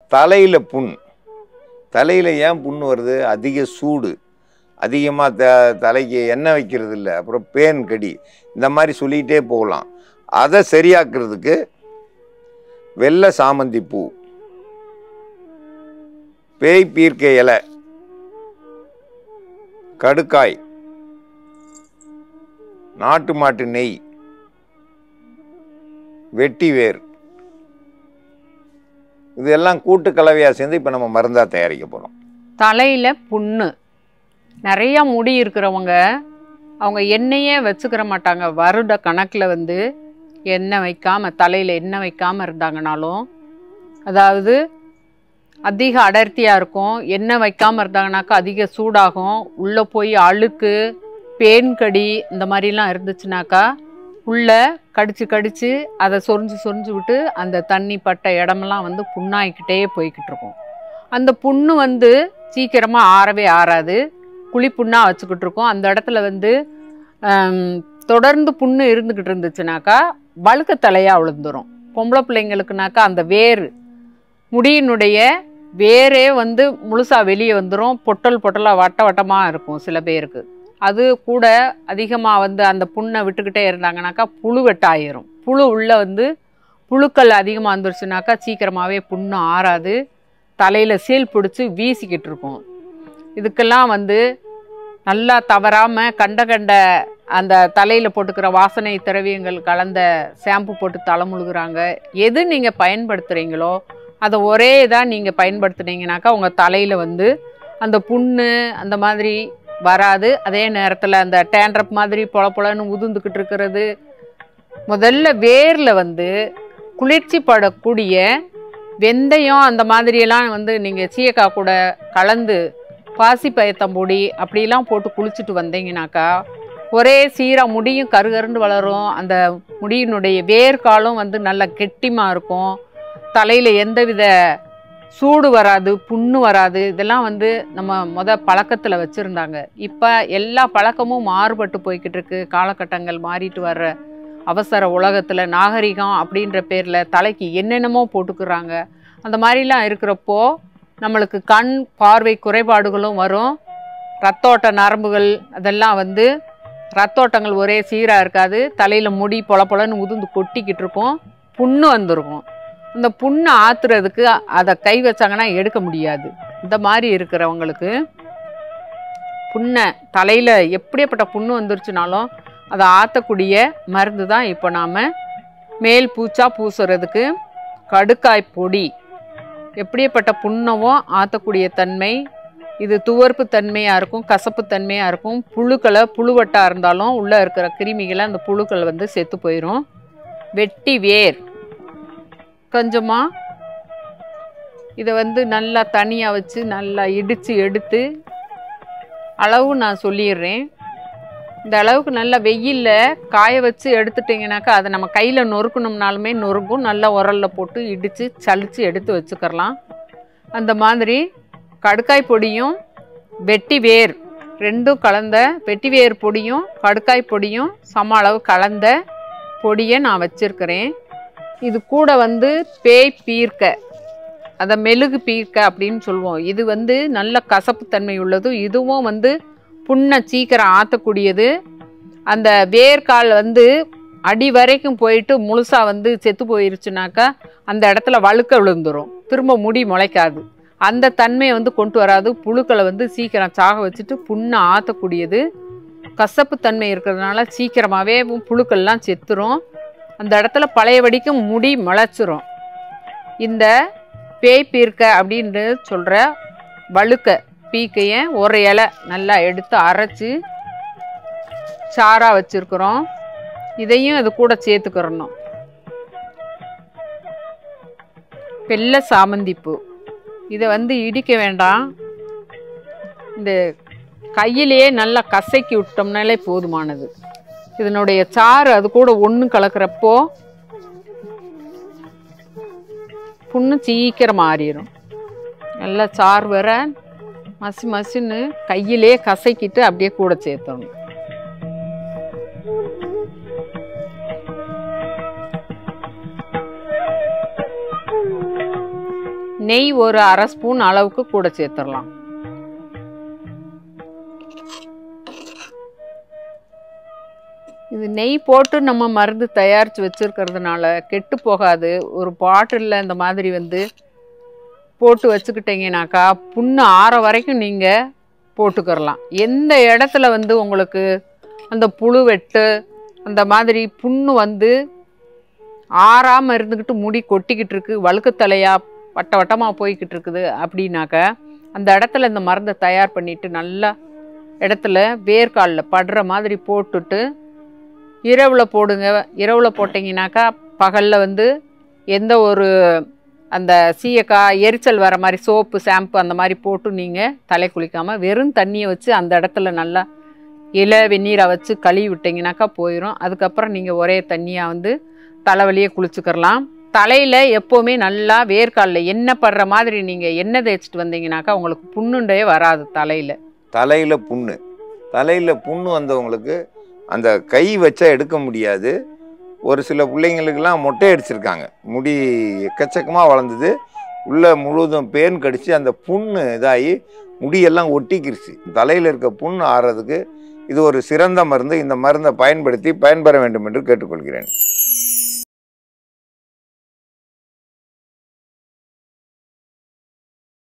தலையில் புண் தலையில் ஏன் புண் வருது அதிக சூடு அதிகமாக த தலைக்கு எண்ணெய் வைக்கிறது இல்லை அப்புறம் பேன் கடி இந்த மாதிரி சொல்லிகிட்டே போகலாம் அதை சரியாக்குறதுக்கு வெள்ளை சாமந்தி பூ பேய் பீர்க்க இலை கடுக்காய் நாட்டு மாட்டு நெய் வெட்டி வேர் இதெல்லாம் கூட்டு கலவையாக சேர்ந்து இப்போ நம்ம மருந்தாக தயாரிக்க போகிறோம் தலையில் புண்ணு நிறையா முடி இருக்கிறவங்க அவங்க எண்ணெயே வச்சுக்கிற மாட்டாங்க வருட கணக்கில் வந்து எண்ணெய் வைக்காமல் தலையில் எண்ணெய் வைக்காமல் இருந்தாங்கனாலும் அதாவது அதிக அடர்த்தியாக இருக்கும் எண்ணெய் வைக்காமல் இருந்தாங்கனாக்கா அதிக சூடாகும் உள்ளே போய் அழுக்கு பேன் கடி இந்த மாதிரிலாம் இருந்துச்சுனாக்கா உள்ளே கடிச்சு கடிச்சு அதை சொரிஞ்சு சொரிஞ்சு விட்டு அந்த தண்ணி பட்ட இடமெல்லாம் வந்து புண்ணாகிக்கிட்டே போய்கிட்டு இருக்கும் அந்த புண்ணு வந்து சீக்கிரமாக ஆறவே ஆறாது குழி புண்ணாக வச்சுக்கிட்டு இருக்கோம் அந்த இடத்துல வந்து ஆம், தொடர்ந்து புண்ணு இருந்துக்கிட்டு இருந்துச்சுனாக்கா வழுக்க தலையாக விழுந்துரும் பொம்பளை பிள்ளைங்களுக்குனாக்கா அந்த வேர் முடியினுடைய வேரே வந்து முழுசாக வெளியே வந்துடும் பொட்டல் பொட்டலாக வட்ட வட்டமாக இருக்கும் சில பேருக்கு அது கூட அதிகமாக வந்து அந்த புண்ணை விட்டுக்கிட்டே இருந்தாங்கனாக்கா புழு வெட்டாயிரும் புழு உள்ளே வந்து புழுக்கள் அதிகமாக வந்துருச்சுனாக்கா சீக்கிரமாகவே புண்ணு ஆறாது தலையில் சீல் பிடிச்சி வீசிக்கிட்டு இருக்கும் இதுக்கெல்லாம் வந்து நல்லா தவறாமல் கண்ட கண்ட அந்த தலையில் போட்டுக்கிற வாசனை திரவியங்கள் கலந்த ஷாம்பு போட்டு தலை முழுகுறாங்க எது நீங்கள் பயன்படுத்துகிறீங்களோ அதை ஒரே இதாக நீங்கள் பயன்படுத்துனீங்கனாக்கா உங்கள் தலையில் வந்து அந்த புண்ணு அந்த மாதிரி வராது அதே நேரத்தில் அந்த டேண்ட்ரப் மாதிரி பொல பொலன்னு உதுந்துக்கிட்டு இருக்கிறது முதல்ல வேரில் வந்து குளிர்ச்சி படக்கூடிய வெந்தயம் அந்த மாதிரியெல்லாம் வந்து நீங்கள் சீயக்காய் கூட கலந்து பாசி பயத்தம்பொடி அப்படிலாம் போட்டு குளிச்சுட்டு வந்தீங்கனாக்கா ஒரே சீராக முடியும் கருகருன்னு வளரும் அந்த முடியினுடைய வேர்க்காலும் வந்து நல்ல கெட்டிமாக இருக்கும் தலையில் எந்தவித சூடு வராது புண்ணு வராது இதெல்லாம் வந்து நம்ம முத பழக்கத்தில் வச்சுருந்தாங்க இப்போ எல்லா பழக்கமும் மாறுபட்டு போய்கிட்டு இருக்கு காலகட்டங்கள் மாறிட்டு வர்ற அவசர உலகத்தில் நாகரிகம் அப்படின்ற பேரில் தலைக்கு என்னென்னமோ போட்டுக்கிறாங்க அந்த மாதிரிலாம் இருக்கிறப்போ நம்மளுக்கு கண் பார்வை குறைபாடுகளும் வரும் ரத்தோட்ட நரம்புகள் அதெல்லாம் வந்து ரத்தோட்டங்கள் ஒரே சீராக இருக்காது தலையில் முடி பொல பொலன்னு உதுந்து கொட்டிக்கிட்டு இருக்கும் புண்ணு வந்திருக்கும் அந்த புண்ணை ஆத்துறதுக்கு அதை கை வச்சாங்கன்னா எடுக்க முடியாது இந்த மாதிரி இருக்கிறவங்களுக்கு புண்ணை தலையில் எப்படியாப்பட்ட புண்ணு வந்துருச்சுனாலும் அதை ஆற்றக்கூடிய மருந்து தான் இப்போ நாம் மேல் பூச்சா பூசுறதுக்கு கடுக்காய் பொடி எப்படியாப்பட்ட புண்ணவும் ஆற்றக்கூடிய தன்மை இது துவர்ப்பு தன்மையாக இருக்கும் கசப்பு தன்மையாக இருக்கும் புழுக்களை புழுவட்டாக இருந்தாலும் உள்ளே இருக்கிற கிருமிகளை அந்த புழுக்கள் வந்து செத்து போயிடும் வெட்டி வேர் கொஞ்சமாக இதை வந்து நல்லா தனியாக வச்சு நல்லா இடித்து எடுத்து அளவு நான் சொல்லிடுறேன் இந்த அளவுக்கு நல்லா வெயிலில் காய வச்சு எடுத்துட்டிங்கனாக்கா அதை நம்ம கையில் நொறுக்கணும்னாலுமே நொறுங்கும் நல்லா உரலில் போட்டு இடித்து சலித்து எடுத்து வச்சுக்கிறலாம் அந்த மாதிரி கடுக்காய் பொடியும் வெட்டி வேர் ரெண்டும் கலந்த வெட்டி வேர் பொடியும் கடுக்காய் பொடியும் சம அளவு கலந்த பொடியை நான் வச்சுருக்கிறேன் இது கூட வந்து பேய் பீர்க்க அதை மெழுகு பீர்க்க அப்படின்னு சொல்லுவோம் இது வந்து நல்ல கசப்புத்தன்மை உள்ளது இதுவும் வந்து புண்ணை சீக்கிரம் ஆற்றக்கூடியது அந்த வேர்க்கால் வந்து அடி வரைக்கும் போயிட்டு முழுசாக வந்து செத்து போயிருச்சுனாக்கா அந்த இடத்துல வழுக்க விழுந்துரும் திரும்ப முடி முளைக்காது அந்த தன்மையை வந்து கொண்டு வராது புழுக்களை வந்து சீக்கிரம் சாக வச்சுட்டு புண்ணை ஆற்றக்கூடியது கசப்புத்தன்மை இருக்கிறதுனால சீக்கிரமாகவே புழுக்கள்லாம் செத்துரும் அந்த இடத்துல பழையபடிக்கும் முடி முளைச்சிரும் இந்த பேய் பீர்க்க அப்படின்னு சொல்கிற வழுக்க பீக்கையை ஒரு இலை நல்லா எடுத்து அரைச்சி சாராக வச்சுருக்குறோம் இதையும் அது கூட சேர்த்துக்கிறணும் வெள்ளை சாமந்திப்பூ இதை வந்து இடிக்க வேண்டாம் இந்த கையிலேயே நல்லா கசக்கி விட்டோம்னாலே போதுமானது இதனுடைய சாறு அது கூட ஒன்று கலக்கிறப்போ புண்ணு சீக்கிரம் மாறிடும் நல்லா சாறு வர மசி மசின்னு கையிலே கசக்கிட்டு அப்படியே கூட சேர்த்தணும் நெய் ஒரு அரை ஸ்பூன் அளவுக்கு கூட சேர்த்துடலாம் இது நெய் போட்டு நம்ம மருந்து தயாரித்து வச்சுருக்கிறதுனால கெட்டு போகாது ஒரு பாட்டிலில் இந்த மாதிரி வந்து போட்டு வச்சுக்கிட்டீங்கனாக்கா புண்ணு ஆற வரைக்கும் நீங்கள் போட்டுக்கிறலாம் எந்த இடத்துல வந்து உங்களுக்கு அந்த புழு வெட்டு அந்த மாதிரி புண்ணு வந்து ஆறாமல் இருந்துக்கிட்டு முடி கொட்டிக்கிட்டு இருக்கு வழுக்கு தலையா வட்ட வட்டமாக போய்கிட்டு இருக்குது அப்படின்னாக்க அந்த இடத்துல இந்த மருந்தை தயார் பண்ணிட்டு நல்லா இடத்துல வேர்க்காலில் படுற மாதிரி போட்டுட்டு இரவில் போடுங்க இரவில் போட்டிங்கனாக்கா பகலில் வந்து எந்த ஒரு அந்த சீயக்காய் எரிச்சல் வர மாதிரி சோப்பு ஷாம்பு அந்த மாதிரி போட்டு நீங்கள் தலை குளிக்காமல் வெறும் தண்ணியை வச்சு அந்த இடத்துல நல்லா இலை வெந்நீரை வச்சு கழுவி விட்டிங்கனாக்கா போயிடும் அதுக்கப்புறம் நீங்கள் ஒரே தண்ணியாக வந்து தலைவலியே குளிச்சுக்கிறலாம் தலையில் எப்போவுமே நல்லா வேர்க்காலில் எண்ணெய் படுற மாதிரி நீங்கள் எண்ணெய் தேய்ச்சிட்டு வந்தீங்கனாக்கா உங்களுக்கு புண்ணுண்டே வராது தலையில் தலையில் புண்ணு தலையில் புண்ணு வந்தவங்களுக்கு அந்த கை வச்சா எடுக்க முடியாது ஒரு சில பிள்ளைங்களுக்கெல்லாம் மொட்டை அடிச்சிருக்காங்க முடி எக்கச்சக்கமாக வளர்ந்தது உள்ள முழுவதும் பேன் கடிச்சு அந்த புண்ணு இதாகி முடியெல்லாம் ஒட்டிக்கிருச்சு தலையில் இருக்க புண்ணு ஆறுறதுக்கு இது ஒரு சிறந்த மருந்து இந்த மருந்தை பயன்படுத்தி பயன்பெற வேண்டும் என்று கேட்டுக்கொள்கிறேன்